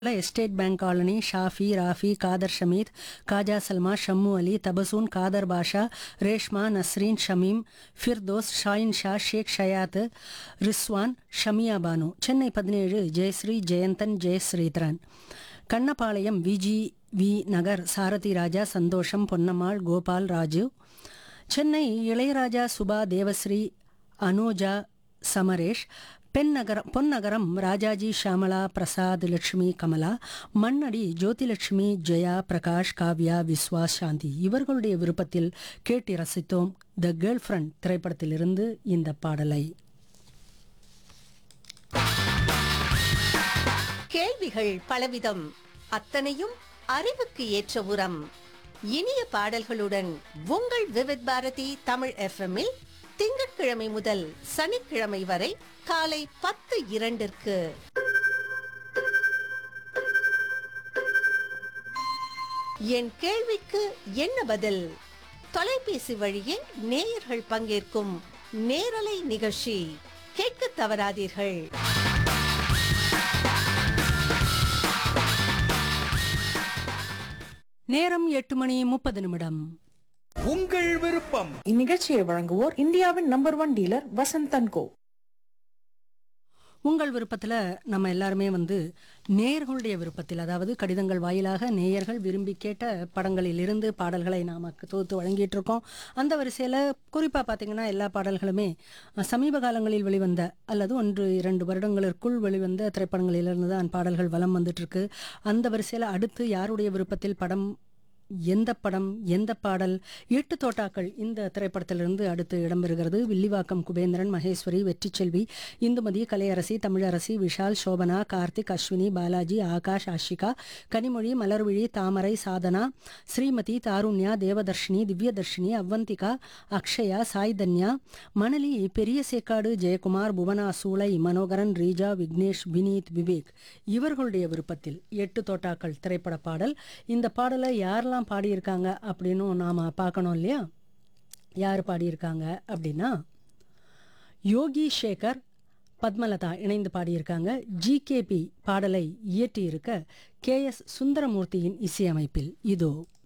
estate bank colony Shafi Rafi Khader Shameeth Khaja Salma Shammu Ali Tabassum Khader Basha Reshma Nasreen Shameem Firdous Shaheen Shah Sheikh Shayad Rizwan Shamiya Banu Chennai பதினேழு Jayashree Jayanthan Jayasreedharan Kannapalayam Viji V Nagar Sarathi Raja Santhosham Ponnammal Gopal Raju Chennai Ilaiyaraaja Subha Devasri Anoja சமரேஷ் Pennagaram Ponnagaram Rajaji Shyamala Prasad Lakshmi Kamala Mannady Jyothilakshmi Jaya Prakash Kavya Vishwas சாந்தி இவர்களுடைய விருப்பத்தில் கேட்டு ரசித்தோம் த கேர்ள் ஃப்ரெண்ட் திரைப்படத்திலிருந்து இந்த பாடலை கேள்விகள் பலவிதம் அத்தனையும் அறிவுக்கு ஏற்ற உரம் இனிய பாடல்களுடன் உங்கள் விவித் பாரதி தமிழ் எஃப்எம்மில் திங்கட்கிழமை முதல் சனிக்கிழமை வரை காலை பத்து இரண்டிற்கு என் கேள்விக்கு என்ன பதில் தொலைபேசி வழியே நேயர்கள் பங்கேற்கும் நேரலை நிகழ்ச்சி கேட்க தவறாதீர்கள் நேரம் எட்டு மணி முப்பது நிமிடம் உங்கள் விருப்பம் இந்நிகழ்ச்சியை வழங்குவோர் இந்தியாவின் number one dealer Vasanth and co உங்கள் விருப்பத்தில் நம்ம எல்லாருமே வந்து நேயர்களுடைய விருப்பத்தில் அதாவது கடிதங்கள் வாயிலாக நேயர்கள் விரும்பி கேட்ட படங்களில் இருந்து பாடல்களை நாம் தொகுத்து வழங்கிட்டு இருக்கோம் அந்த வரிசையில் குறிப்பாக பார்த்தீங்கன்னா எல்லா பாடல்களுமே அஹ், சமீப காலங்களில் வெளிவந்த அல்லது ஒன்று இரண்டு வருடங்களுக்குள் வெளிவந்த திரைப்படங்களிலிருந்து தான் பாடல்கள் வலம் வந்துட்டு இருக்கு அந்த வரிசையில் அடுத்து யாருடைய விருப்பத்தில் படம் எந்த படம் எந்த பாடல் எட்டு தோட்டாக்கள் இந்த திரைப்படத்திலிருந்து அடுத்து இடம்பெறுகிறது வில்லிவாக்கம் குபேந்திரன் மகேஸ்வரி வெற்றிச்செல்வி இந்துமதி கலையரசி தமிழரசி விஷால் சோபனா கார்த்திக் அஸ்வினி பாலாஜி ஆகாஷ் ஆஷிகா கனிமொழி மலர்விழி தாமரை சாதனா ஸ்ரீமதி தாருண்யா தேவதர்ஷினி திவ்யதர்ஷினி அவ்வந்திகா அக்ஷயா சாய் தன்யா மணலி பெரிய சேக்காடு ஜெயக்குமார் புவனா சூளை மனோகரன் ரீஜா விக்னேஷ் வினீத் விவேக் இவர்களுடைய விருப்பத்தில் எட்டு தோட்டாக்கள் திரைப்பட பாடல் இந்த பாடலை யாரெல்லாம் பாடியிருக்காங்க அப்படின்னு நாம் பார்க்கணும் இல்லையா யார் பாடியிருக்காங்க அப்படின்னா யோகி சேகர் பத்மலதா இணைந்து பாடியிருக்காங்க ஜிகேபி பாடலை இயற்றியிருக்க கே எஸ் சுந்தரமூர்த்தியின் இசையமைப்பில் இதோ